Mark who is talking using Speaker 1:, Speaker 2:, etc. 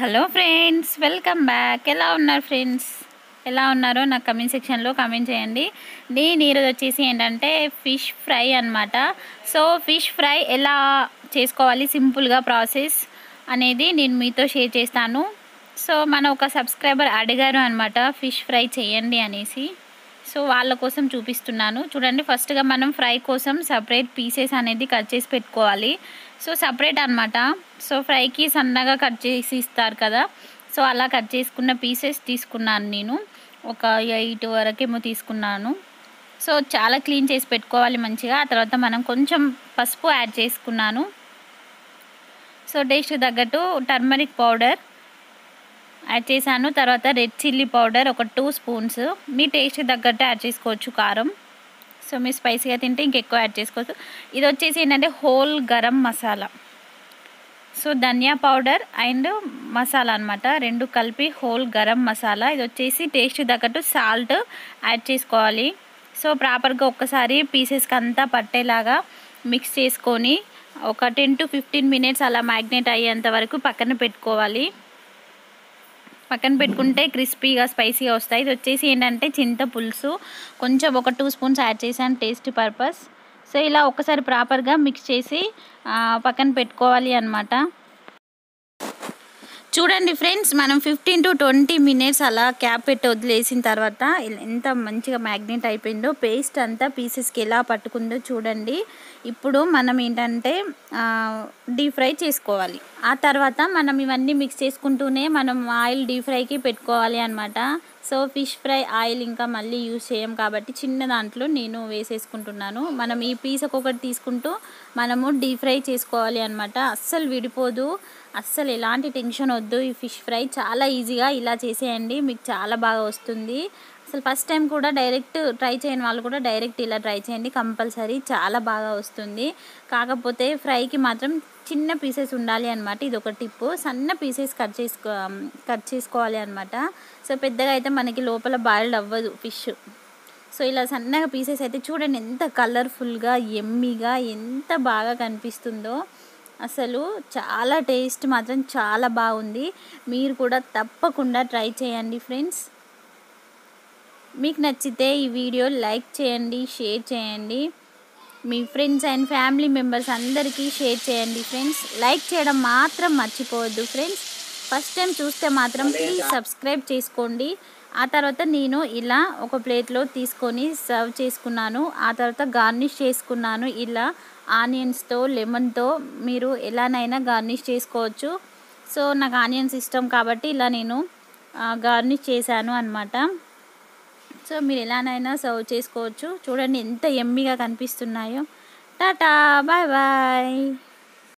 Speaker 1: hello friends welcome back ఎలా ఉన్నారు friends ఎలా ఉన్నారో నాకు కమెంట్ సెక్షన్లో కమెంట్ చేయండి నేను ఈరోజు వచ్చేసి ఏంటంటే ఫిష్ ఫ్రై అన్నమాట సో ఫిష్ ఫ్రై ఎలా చేసుకోవాలి సింపుల్గా ప్రాసెస్ అనేది నేను మీతో షేర్ చేస్తాను సో మన ఒక సబ్స్క్రైబర్ అడిగారు అనమాట ఫిష్ ఫ్రై చేయండి అనేసి సో వాళ్ళ కోసం చూపిస్తున్నాను చూడండి ఫస్ట్గా మనం ఫ్రై కోసం సపరేట్ పీసెస్ అనేది కట్ చేసి పెట్టుకోవాలి సో సపరేట్ అనమాట సో ఫ్రైకి సన్నగా కట్ చేసి ఇస్తారు కదా సో అలా కట్ చేసుకున్న పీసెస్ తీసుకున్నాను నేను ఒక ఎయిట్ వరకేమో తీసుకున్నాను సో చాలా క్లీన్ చేసి పెట్టుకోవాలి మంచిగా ఆ తర్వాత మనం కొంచెం పసుపు యాడ్ చేసుకున్నాను సో టేస్ట్ తగ్గట్టు టర్మరిక్ పౌడర్ యాడ్ చేశాను తర్వాత రెడ్ చిల్లీ పౌడర్ ఒక టూ స్పూన్స్ మీ టేస్ట్ తగ్గట్టు యాడ్ చేసుకోవచ్చు కారం సో మీరు స్పైసీగా తింటే ఇంకెక్కువ యాడ్ చేసుకోవచ్చు ఇది వచ్చేసి ఏంటంటే హోల్ గరం మసాలా సో ధనియా పౌడర్ అండ్ మసాలా అనమాట రెండు కలిపి హోల్ గరం మసాలా ఇది వచ్చేసి టేస్ట్ తగ్గట్టు సాల్ట్ యాడ్ చేసుకోవాలి సో ప్రాపర్గా ఒక్కసారి పీసెస్కి అంతా పట్టేలాగా మిక్స్ చేసుకొని ఒక టెన్ టు ఫిఫ్టీన్ మినిట్స్ అలా మ్యాగ్నేట్ అయ్యేంత వరకు పక్కన పెట్టుకోవాలి పక్కన పెట్టుకుంటే క్రిస్పీగా స్పైసీగా వస్తాయి ఇది వచ్చేసి ఏంటంటే చింత పులుసు కొంచెం ఒక టూ స్పూన్స్ యాడ్ చేశాను టేస్ట్ పర్పస్ సో ఇలా ఒక్కసారి ప్రాపర్గా మిక్స్ చేసి పక్కన పెట్టుకోవాలి అనమాట చూడండి ఫ్రెండ్స్ మనం ఫిఫ్టీన్ టు ట్వంటీ మినిట్స్ అలా క్యాప్ పెట్టి వదిలేసిన తర్వాత ఎంత మంచిగా మ్యాగ్నెట్ అయిపోయిందో పేస్ట్ అంతా పీసెస్కి ఎలా పట్టుకుందో చూడండి ఇప్పుడు మనం ఏంటంటే డీప్ ఫ్రై చేసుకోవాలి ఆ తర్వాత మనం ఇవన్నీ మిక్స్ చేసుకుంటూనే మనం ఆయిల్ డీప్ ఫ్రైకి పెట్టుకోవాలి అనమాట సో ఫిష్ ఫ్రై ఆయిల్ ఇంకా మళ్ళీ యూజ్ చేయం కాబట్టి చిన్న దాంట్లో నేను వేసేసుకుంటున్నాను మనం ఈ పీస్ ఒక్కొక్కటి తీసుకుంటూ మనము డీప్ ఫ్రై చేసుకోవాలి అనమాట అస్సలు విడిపోదు అస్సలు ఎలాంటి టెన్షన్ వద్దు ఈ ఫిష్ ఫ్రై చాలా ఈజీగా ఇలా చేసేయండి మీకు చాలా బాగా వస్తుంది అసలు ఫస్ట్ టైం కూడా డైరెక్ట్ ట్రై చేయని వాళ్ళు కూడా డైరెక్ట్ ఇలా ట్రై చేయండి కంపల్సరీ చాలా బాగా వస్తుంది కాకపోతే ఫ్రైకి మాత్రం చిన్న పీసెస్ ఉండాలి అనమాట ఇది ఒక టిప్ సన్న పీసెస్ కట్ చేసుకో కట్ చేసుకోవాలి అనమాట సో పెద్దగా అయితే మనకి లోపల బాయిల్డ్ అవ్వదు ఫిష్ సో ఇలా సన్నగా పీసెస్ అయితే చూడండి ఎంత కలర్ఫుల్గా ఎమ్మీగా ఎంత బాగా కనిపిస్తుందో అసలు చాలా టేస్ట్ మాత్రం చాలా బాగుంది మీరు కూడా తప్పకుండా ట్రై చేయండి ఫ్రెండ్స్ మీకు నచ్చితే ఈ వీడియో లైక్ చేయండి షేర్ చేయండి మీ ఫ్రెండ్స్ అండ్ ఫ్యామిలీ మెంబర్స్ అందరికీ షేర్ చేయండి ఫ్రెండ్స్ లైక్ చేయడం మాత్రం మర్చిపోవద్దు ఫ్రెండ్స్ ఫస్ట్ టైం చూస్తే మాత్రం ప్లీజ్ సబ్స్క్రైబ్ చేసుకోండి ఆ తర్వాత నేను ఇలా ఒక ప్లేట్లో తీసుకొని సర్వ్ చేసుకున్నాను ఆ తర్వాత గార్నిష్ చేసుకున్నాను ఇలా ఆనియన్స్తో లెమన్తో మీరు ఎలానైనా గార్నిష్ చేసుకోవచ్చు సో నాకు ఆనియన్స్ ఇష్టం కాబట్టి ఇలా నేను గార్నిష్ చేశాను అనమాట సో మీరు ఎలానైనా సర్వ్ చేసుకోవచ్చు చూడండి ఎంత ఎమ్మిగా కనిపిస్తున్నాయో టాటా బాయ్ బాయ్